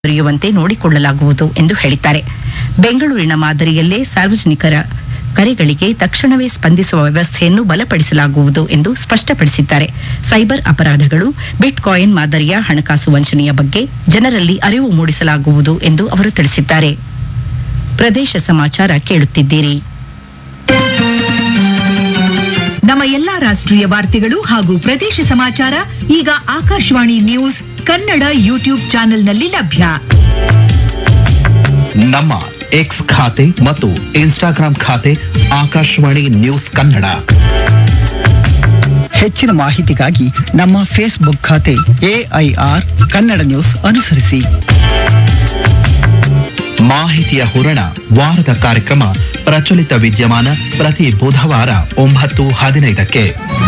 ದೊರೆಯುವಂತೆ ನೋಡಿಕೊಳ್ಳಲಾಗುವುದು ಎಂದು ಹೇಳಿದ್ದಾರೆ ಬೆಂಗಳೂರಿನ ಮಾದರಿಯಲ್ಲೇ ಸಾರ್ವಜನಿಕರ ಕರೆಗಳಿಗೆ ತಕ್ಷಣವೇ ಸ್ಪಂದಿಸುವ ವ್ಯವಸ್ಥೆಯನ್ನು ಬಲಪಡಿಸಲಾಗುವುದು ಎಂದು ಸ್ಪಷ್ಟಪಡಿಸಿದ್ದಾರೆ ಸೈಬರ್ ಅಪರಾಧಗಳು ಬಿಟ್ ಕಾಯಿನ್ ಮಾದರಿಯ ಹಣಕಾಸು ವಂಚನೆಯ ಬಗ್ಗೆ ಜನರಲ್ಲಿ ಅರಿವು ಮೂಡಿಸಲಾಗುವುದು ಎಂದು ಅವರು ತಿಳಿಸಿದ್ದಾರೆ ಪ್ರದೇಶ ಸಮಾಚಾರ ಕೇಳುತ್ತಿದ್ದೀರಿ ನಮ್ಮ ಎಲ್ಲಾ ರಾಷ್ಟ್ರೀಯ ವಾರ್ತೆಗಳು ಹಾಗೂ ಪ್ರದೇಶ ಸಮಾಚಾರ ಈಗ ಆಕಾಶವಾಣಿ ನ್ಯೂಸ್ ಕನ್ನಡ ಯೂಟ್ಯೂಬ್ ಚಾನೆಲ್ನಲ್ಲಿ ಲಭ್ಯ ನಮ್ಮ ಎಕ್ಸ್ ಖಾತೆ ಮತ್ತು ಇನ್ಸ್ಟಾಗ್ರಾಂ ಖಾತೆ ಆಕಾಶವಾಣಿ ನ್ಯೂಸ್ ಕನ್ನಡ ಹೆಚ್ಚಿನ ಮಾಹಿತಿಗಾಗಿ ನಮ್ಮ ಫೇಸ್ಬುಕ್ ಖಾತೆ ಎಐಆರ್ ಕನ್ನಡ ನ್ಯೂಸ್ ಅನುಸರಿಸಿ ಮಾಹಿತಿಯ ಹೂರಣ ವಾರದ ಕಾರ್ಯಕ್ರಮ ಪ್ರಚಲಿತ ವಿದ್ಯಮಾನ ಪ್ರತಿ ಬುಧವಾರ ಒಂಬತ್ತು ಹದಿನೈದಕ್ಕೆ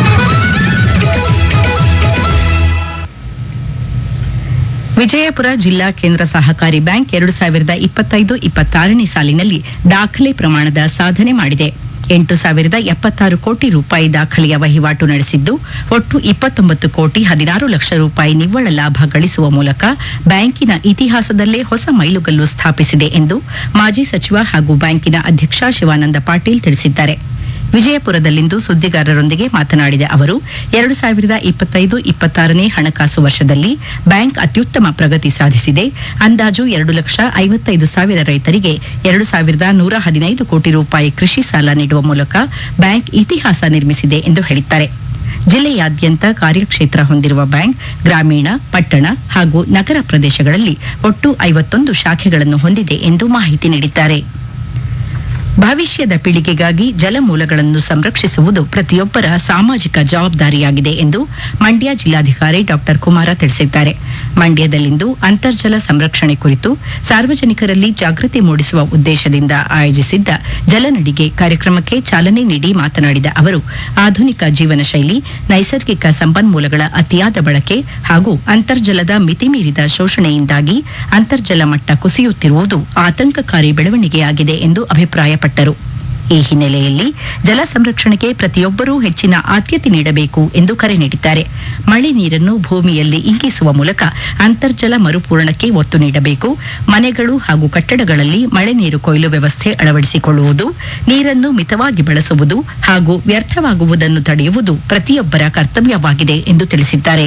ವಿಜಯಪುರ ಜಿಲ್ಲಾ ಕೇಂದ್ರ ಸಹಕಾರಿ ಬ್ಯಾಂಕ್ ಎರಡು ಸಾವಿರದ ಇಪ್ಪತ್ತೈದು ಇಪ್ಪತ್ತಾರನೇ ಸಾಲಿನಲ್ಲಿ ದಾಖಲೆ ಪ್ರಮಾಣದ ಸಾಧನೆ ಮಾಡಿದೆ ಎಂಟು ಸಾವಿರದ ಎಪ್ಪತ್ತಾರು ಕೋಟಿ ರೂಪಾಯಿ ದಾಖಲೆಯ ವಹಿವಾಟು ನಡೆಸಿದ್ದು ಒಟ್ಟು ಇಪ್ಪತ್ತೊಂಬತ್ತು ಕೋಟಿ ಹದಿನಾರು ಲಕ್ಷ ರೂಪಾಯಿ ನಿವ್ವಳ ಲಾಭ ಗಳಿಸುವ ಮೂಲಕ ಬ್ಯಾಂಕಿನ ಇತಿಹಾಸದಲ್ಲೇ ಹೊಸ ಮೈಲುಗಲ್ಲು ಸ್ಥಾಪಿಸಿದೆ ಎಂದು ಮಾಜಿ ಸಚಿವ ಹಾಗೂ ಬ್ಯಾಂಕಿನ ಅಧ್ಯಕ್ಷ ಶಿವಾನಂದ ಪಾಟೀಲ್ ತಿಳಿಸಿದ್ದಾರೆ ವಿಜಯಪುರದಲ್ಲಿಂದು ಸುದ್ದಿಗಾರರೊಂದಿಗೆ ಮಾತನಾಡಿದ ಅವರು ಎರಡು ಸಾವಿರದ ಇಪ್ಪತ್ತೈದು ಇಪ್ಪತ್ತಾರನೇ ಹಣಕಾಸು ವರ್ಷದಲ್ಲಿ ಬ್ಯಾಂಕ್ ಅತ್ಯುತ್ತಮ ಪ್ರಗತಿ ಸಾಧಿಸಿದೆ ಅಂದಾಜು ಎರಡು ಲಕ್ಷ ಐವತ್ತೈದು ಸಾವಿರ ರೈತರಿಗೆ ಎರಡು ಸಾವಿರದ ನೂರ ಹದಿನೈದು ಕೋಟಿ ರೂಪಾಯಿ ಕೃಷಿ ಸಾಲ ನೀಡುವ ಮೂಲಕ ಬ್ಯಾಂಕ್ ಇತಿಹಾಸ ನಿರ್ಮಿಸಿದೆ ಎಂದು ಹೇಳಿದ್ದಾರೆ ಜಿಲ್ಲೆಯಾದ್ಯಂತ ಕಾರ್ಯಕ್ಷೇತ್ರ ಹೊಂದಿರುವ ಬ್ಯಾಂಕ್ ಗ್ರಾಮೀಣ ಪಟ್ಟಣ ಹಾಗೂ ನಗರ ಪ್ರದೇಶಗಳಲ್ಲಿ ಒಟ್ಟು ಐವತ್ತೊಂದು ಶಾಖೆಗಳನ್ನು ಹೊಂದಿದೆ ಎಂದು ಮಾಹಿತಿ ನೀಡಿದ್ದಾರೆ ಭವಿಷ್ಯದ ಪೀಳಿಗೆಗಾಗಿ ಜಲಮೂಲಗಳನ್ನು ಸಂರಕ್ಷಿಸುವುದು ಪ್ರತಿಯೊಬ್ಬರ ಸಾಮಾಜಿಕ ಜವಾಬ್ದಾರಿಯಾಗಿದೆ ಎಂದು ಮಂಡ್ಯ ಜಿಲ್ಲಾಧಿಕಾರಿ ಡಾಕ್ಟರ್ ಕುಮಾರ ತಿಳಿಸಿದ್ದಾರೆ ಮಂಡ್ಯದಲ್ಲಿಂದು ಅಂತರ್ಜಲ ಸಂರಕ್ಷಣೆ ಕುರಿತು ಸಾರ್ವಜನಿಕರಲ್ಲಿ ಜಾಗೃತಿ ಮೂಡಿಸುವ ಉದ್ದೇಶದಿಂದ ಆಯೋಜಿಸಿದ್ದ ಜಲನಡಿಗೆ ಕಾರ್ಯಕ್ರಮಕ್ಕೆ ಚಾಲನೆ ನೀಡಿ ಮಾತನಾಡಿದ ಅವರು ಆಧುನಿಕ ಜೀವನ ಶೈಲಿ ನೈಸರ್ಗಿಕ ಸಂಪನ್ಮೂಲಗಳ ಅತಿಯಾದ ಬಳಕೆ ಹಾಗೂ ಅಂತರ್ಜಲದ ಮಿತಿಮೀರಿದ ಶೋಷಣೆಯಿಂದಾಗಿ ಅಂತರ್ಜಲ ಮಟ್ಟ ಕುಸಿಯುತ್ತಿರುವುದು ಆತಂಕಕಾರಿ ಬೆಳವಣಿಗೆಯಾಗಿದೆ ಎಂದು ಅಭಿಪ್ರಾಯಪಟ್ಟರು ಈ ಹಿನ್ನೆಲೆಯಲ್ಲಿ ಜಲ ಸಂರಕ್ಷಣೆಗೆ ಪ್ರತಿಯೊಬ್ಬರೂ ಹೆಚ್ಚಿನ ಆದ್ಯತೆ ನೀಡಬೇಕು ಎಂದು ಕರೆ ನೀಡಿದ್ದಾರೆ ಮಳೆ ನೀರನ್ನು ಭೂಮಿಯಲ್ಲಿ ಇಂಗಿಸುವ ಮೂಲಕ ಅಂತರ್ಜಲ ಮರುಪೂರಣಕ್ಕೆ ಒತ್ತು ನೀಡಬೇಕು ಮನೆಗಳು ಹಾಗೂ ಕಟ್ಟಡಗಳಲ್ಲಿ ಮಳೆ ನೀರು ಕೊಯ್ಲು ವ್ಯವಸ್ಥೆ ಅಳವಡಿಸಿಕೊಳ್ಳುವುದು ನೀರನ್ನು ಮಿತವಾಗಿ ಬಳಸುವುದು ಹಾಗೂ ವ್ಯರ್ಥವಾಗುವುದನ್ನು ತಡೆಯುವುದು ಪ್ರತಿಯೊಬ್ಬರ ಕರ್ತವ್ಯವಾಗಿದೆ ಎಂದು ತಿಳಿಸಿದ್ದಾರೆ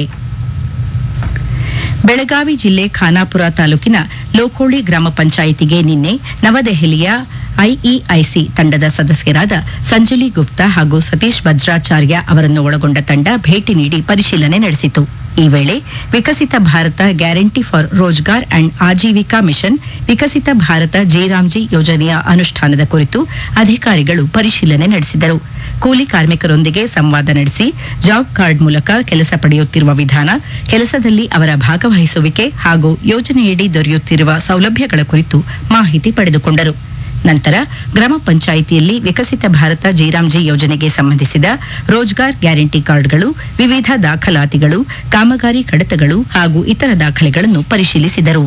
ಬೆಳಗಾವಿ ಜಿಲ್ಲೆ ಖಾನಾಪುರ ತಾಲೂಕಿನ ಲೋಕೋಳಿ ಗ್ರಾಮ ಪಂಚಾಯಿತಿಗೆ ನಿನ್ನೆ ನವದೆಹಲಿಯ ಐಇಐಸಿ ತಂಡದ ಸದಸ್ಯರಾದ ಸಂಜಲಿ ಗುಪ್ತಾ ಹಾಗೂ ಸತೀಶ್ ಭದ್ರಾಚಾರ್ಯ ಅವರನ್ನು ಒಳಗೊಂಡ ತಂಡ ಭೇಟಿ ನೀಡಿ ಪರಿಶೀಲನೆ ನಡೆಸಿತು ಈ ವೇಳೆ Viksit Bharat guarantee for Rozgar and Ajeevika mission Viksit Bharat G RAM G ಯೋಜನೆಯ ಅನುಷ್ಠಾನದ ಕುರಿತು ಅಧಿಕಾರಿಗಳು ಪರಿಶೀಲನೆ ನಡೆಸಿದರು ಕೂಲಿ ಕಾರ್ಮಿಕರೊಂದಿಗೆ ಸಂವಾದ ನಡೆಸಿ ಜಾಬ್ ಕಾರ್ಡ್ ಮೂಲಕ ಕೆಲಸ ಪಡೆಯುತ್ತಿರುವ ವಿಧಾನ ಕೆಲಸದಲ್ಲಿ ಅವರ ಭಾಗವಹಿಸುವಿಕೆ ಹಾಗೂ ಯೋಜನೆಯಡಿ ದೊರೆಯುತ್ತಿರುವ ಸೌಲಭ್ಯಗಳ ಕುರಿತು ಮಾಹಿತಿ ಪಡೆದುಕೊಂಡರು ನಂತರ ಗ್ರಾಮ ಪಂಚಾಯಿತಿಯಲ್ಲಿ ವಿಕಸಿತ ಭಾರತ ಜೀರಾಮ್ಜಿ ಯೋಜನೆಗೆ ಸಂಬಂಧಿಸಿದ ರೋಜ್ಗಾರ್ ಗ್ಯಾರಂಟಿ ಕಾರ್ಡ್ಗಳು ವಿವಿಧ ದಾಖಲಾತಿಗಳು ಕಾಮಗಾರಿ ಕಡತಗಳು ಹಾಗೂ ಇತರ ದಾಖಲೆಗಳನ್ನು ಪರಿಶೀಲಿಸಿದರು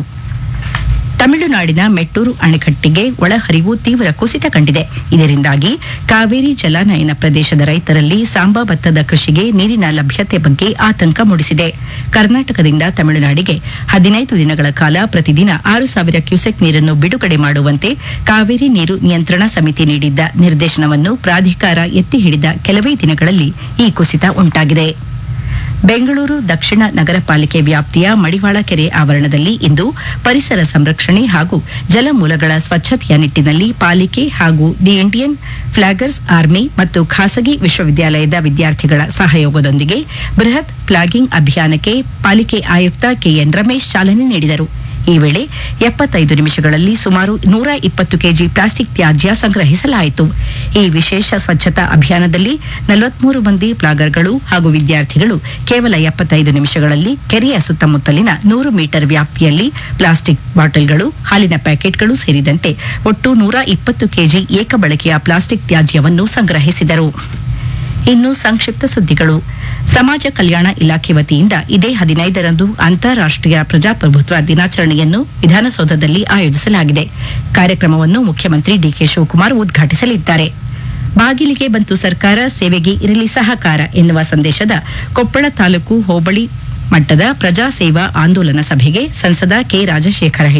ತಮಿಳುನಾಡಿನ ಮೆಟ್ಟೂರು ಅಣೆಕಟ್ಟಿಗೆ ಒಳಹರಿವು ತೀವ್ರ ಕುಸಿತ ಕಂಡಿದೆ ಇದರಿಂದಾಗಿ ಕಾವೇರಿ ಜಲಾನಯನ ಪ್ರದೇಶದ ರೈತರಲ್ಲಿ ಸಾಂಬಾ ಭತ್ತದ ಕೃಷಿಗೆ ನೀರಿನ ಲಭ್ಯತೆ ಬಗ್ಗೆ ಆತಂಕ ಮೂಡಿಸಿದೆ ಕರ್ನಾಟಕದಿಂದ ತಮಿಳುನಾಡಿಗೆ ಹದಿನೈದು ದಿನಗಳ ಕಾಲ ಪ್ರತಿದಿನ ಆರು ಸಾವಿರ ಕ್ಯೂಸೆಕ್ ನೀರನ್ನು ಬಿಡುಗಡೆ ಮಾಡುವಂತೆ ಕಾವೇರಿ ನೀರು ನಿಯಂತ್ರಣ ಸಮಿತಿ ನೀಡಿದ್ದ ನಿರ್ದೇಶನವನ್ನು ಪ್ರಾಧಿಕಾರ ಎತ್ತಿ ಹಿಡಿದ ಕೆಲವೇ ದಿನಗಳಲ್ಲಿ ಈ ಕುಸಿತ ಉಂಟಾಗಿದೆ ಬೆಂಗಳೂರು ದಕ್ಷಿಣ ನಗರ ಪಾಲಿಕೆ ವ್ಯಾಪ್ತಿಯ ಮಡಿವಾಳ ಕೆರೆ ಆವರಣದಲ್ಲಿ ಇಂದು ಪರಿಸರ ಸಂರಕ್ಷಣೆ ಹಾಗೂ ಜಲಮೂಲಗಳ ಸ್ವಚ್ಛತೆಯ ನಿಟ್ಟಿನಲ್ಲಿ ಪಾಲಿಕೆ ಹಾಗೂ ದಿ ಇಂಡಿಯನ್ ಫ್ಲಾಗರ್ಸ್ ಆರ್ಮಿ ಮತ್ತು ಖಾಸಗಿ ವಿಶ್ವವಿದ್ಯಾಲಯದ ವಿದ್ಯಾರ್ಥಿಗಳ ಸಹಯೋಗದೊಂದಿಗೆ ಬೃಹತ್ ಫ್ಲಾಗಿಂಗ್ ಅಭಿಯಾನಕ್ಕೆ ಪಾಲಿಕೆ ಆಯುಕ್ತ ಕೆಎನ್ ರಮೇಶ್ ಚಾಲನೆ ನೀಡಿದರು ಈ ವೇಳೆ ಎಪ್ಪತ್ತೈದು ನಿಮಿಷಗಳಲ್ಲಿ ಸುಮಾರು ನೂರ ಇಪ್ಪತ್ತು ಕೆಜಿ ಪ್ಲಾಸ್ಟಿಕ್ ತ್ಯಾಜ್ಯ ಸಂಗ್ರಹಿಸಲಾಯಿತು ಈ ವಿಶೇಷ ಸ್ವಚ್ಛತಾ ಅಭಿಯಾನದಲ್ಲಿ ನಲವತ್ಮೂರು ಮಂದಿ ಪ್ಲಾಗರ್ಗಳು ಹಾಗೂ ವಿದ್ಯಾರ್ಥಿಗಳು ಕೇವಲ ಎಪ್ಪತ್ತೈದು ನಿಮಿಷಗಳಲ್ಲಿ ಕೆರೆಯ ಸುತ್ತಮುತ್ತಲಿನ ನೂರು ಮೀಟರ್ ವ್ಯಾಪ್ತಿಯಲ್ಲಿ ಪ್ಲಾಸ್ಟಿಕ್ ಬಾಟಲ್ಗಳು ಹಾಲಿನ ಪ್ಯಾಕೆಟ್ಗಳು ಸೇರಿದಂತೆ ಒಟ್ಟು ನೂರ ಇಪ್ಪತ್ತು ಕೆಜಿ ಏಕಬಳಕೆಯ ಪ್ಲಾಸ್ಟಿಕ್ ತ್ಯಾಜ್ಯವನ್ನು ಸಂಗ್ರಹಿಸಿದರು ಇನ್ನು ಸಂಕ್ಷಿಪ್ತ ಸುದ್ದಿಗಳು ಸಮಾಜ ಕಲ್ಯಾಣ ಇಲಾಖೆ ವತಿಯಿಂದ ಇದೇ ಹದಿನೈದರಂದು ಅಂತಾರಾಷ್ಟೀಯ ಪ್ರಜಾಪ್ರಭುತ್ವ ದಿನಾಚರಣೆಯನ್ನು ವಿಧಾನಸೌಧದಲ್ಲಿ ಆಯೋಜಿಸಲಾಗಿದೆ ಕಾರ್ಯಕ್ರಮವನ್ನು ಮುಖ್ಯಮಂತ್ರಿ ಡಿಕೆ ಶಿವಕುಮಾರ್ ಉದ್ಘಾಟಿಸಲಿದ್ದಾರೆ ಬಾಗಿಲಿಗೆ ಬಂತು ಸರ್ಕಾರ ಸೇವೆಗೆ ಇರಲಿ ಸಹಕಾರ ಎನ್ನುವ ಸಂದೇಶದ ಕೊಪ್ಪಳ ತಾಲೂಕು ಹೋಬಳಿ ಮಟ್ಟದ ಪ್ರಜಾ ಸೇವಾ ಆಂದೋಲನ ಸಭೆಗೆ ಸಂಸದ ಕೆ ರಾಜಶೇಖರ